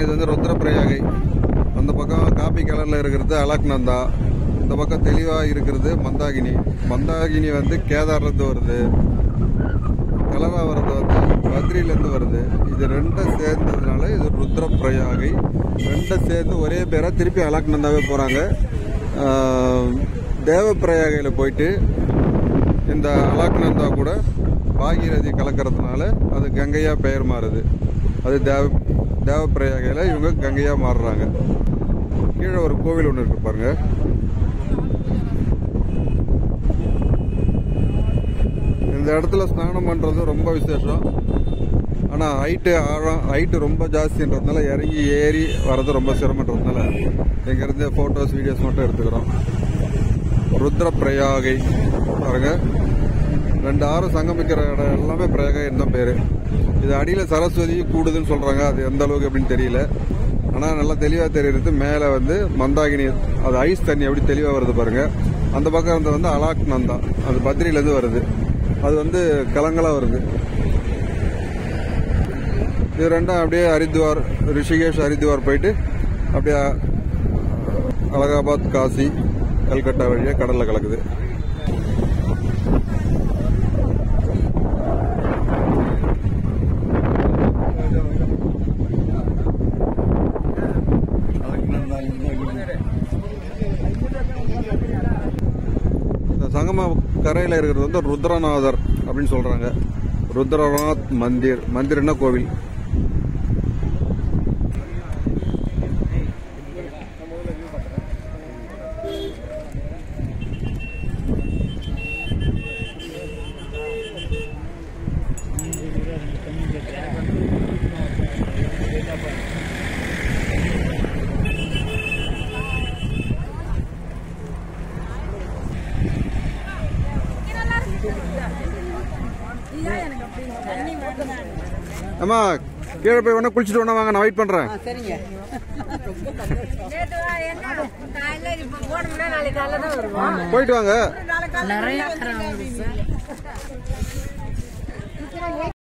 பாருங்க இது வந்து ருத்ரப்பிரயாகை அந்த பக்கம் காப்பி கலர்ல இருக்கிறது அலக்நந்தா இந்த பக்கம் தெளிவா இருக்கிறது மந்தாகினி மந்தாகினி வந்து கேதார்லேருந்து வருது கலரா வர்றது வந்து பத்ரியிலேருந்து வருது இது ரெண்டும் சேர்ந்ததுனால இது ருத்ரப்பிரயாகை ரெண்டும் சேர்ந்து ஒரே பேரா திருப்பி அலக்நந்தாவே போறாங்க ஆஹ், தேவப்பிரயாகையில் போயிட்டு இந்த அலாக்நந்தா கூட பாகீரதி கலக்கிறதுனால அது கங்கையா பெயர் மாறுது அது தேவ தேவப்பிரயாகையில் இவங்க கங்கையா மாறுறாங்க கீழே ஒரு கோவில் ஒன்று இருக்கு பாருங்க இந்த இடத்துல ஸ்நானம் பண்றது ரொம்ப விசேஷம் ஆனா ஹைட்டு ஆழம் ஹைட்டு ரொம்ப ஜாஸ்தின்றதுனால இறங்கி ஏறி வர்றது ரொம்ப சிரமன்றதுனால இங்கிருந்து போட்டோஸ் வீடியோஸ் மட்டும் எடுத்துக்கிறோம் ருத்ரப்பிரயாகை பாருங்க ரெண்டு ஆறு சங்கமிக்கிற இடம் எல்லாமே பிரயாகை தான் பேரு இது அடியில சரஸ்வதி கூடுதுன்னு சொல்றாங்க அது எந்த அளவுக்கு அப்படின்னு தெரியல ஆனா நல்லா தெளிவா தெரியுது மேல வந்து மந்தாகினி அது ஐஸ் தண்ணி எப்படி தெளிவா வருது பாருங்க அந்த பக்கம் இருந்து வந்து அலாக் நந்தா அது பத்ரியில இருந்து வருது அது வந்து கலங்களா வருது இது ரெண்டும் அப்படியே ஹரித்வார் ரிஷிகேஷ் ஹரித்வார் போயிட்டு அப்படியே அலகாபாத் காசி கல்கட்டா வழியா கடல்ல கலக்குது இந்த சங்கம கரையில இருக்கிறது வந்து ருத்ரநாதர் அப்படின்னு சொல்றாங்க ருத்ரநாத் மந்திர் மந்திர்னா கோவில் அம்மா கீழே போய் வேணா குளிச்சுட்டு வேணா வாங்க நான் வெயிட் பண்றேன் சரிங்க நேத்து வா, என்ன காலையில இப்ப போனோம்னா நாளைக்கு காலைல தான் வருவோம் போயிட்டு வாங்க நாளைக்கு காலையில நிறைய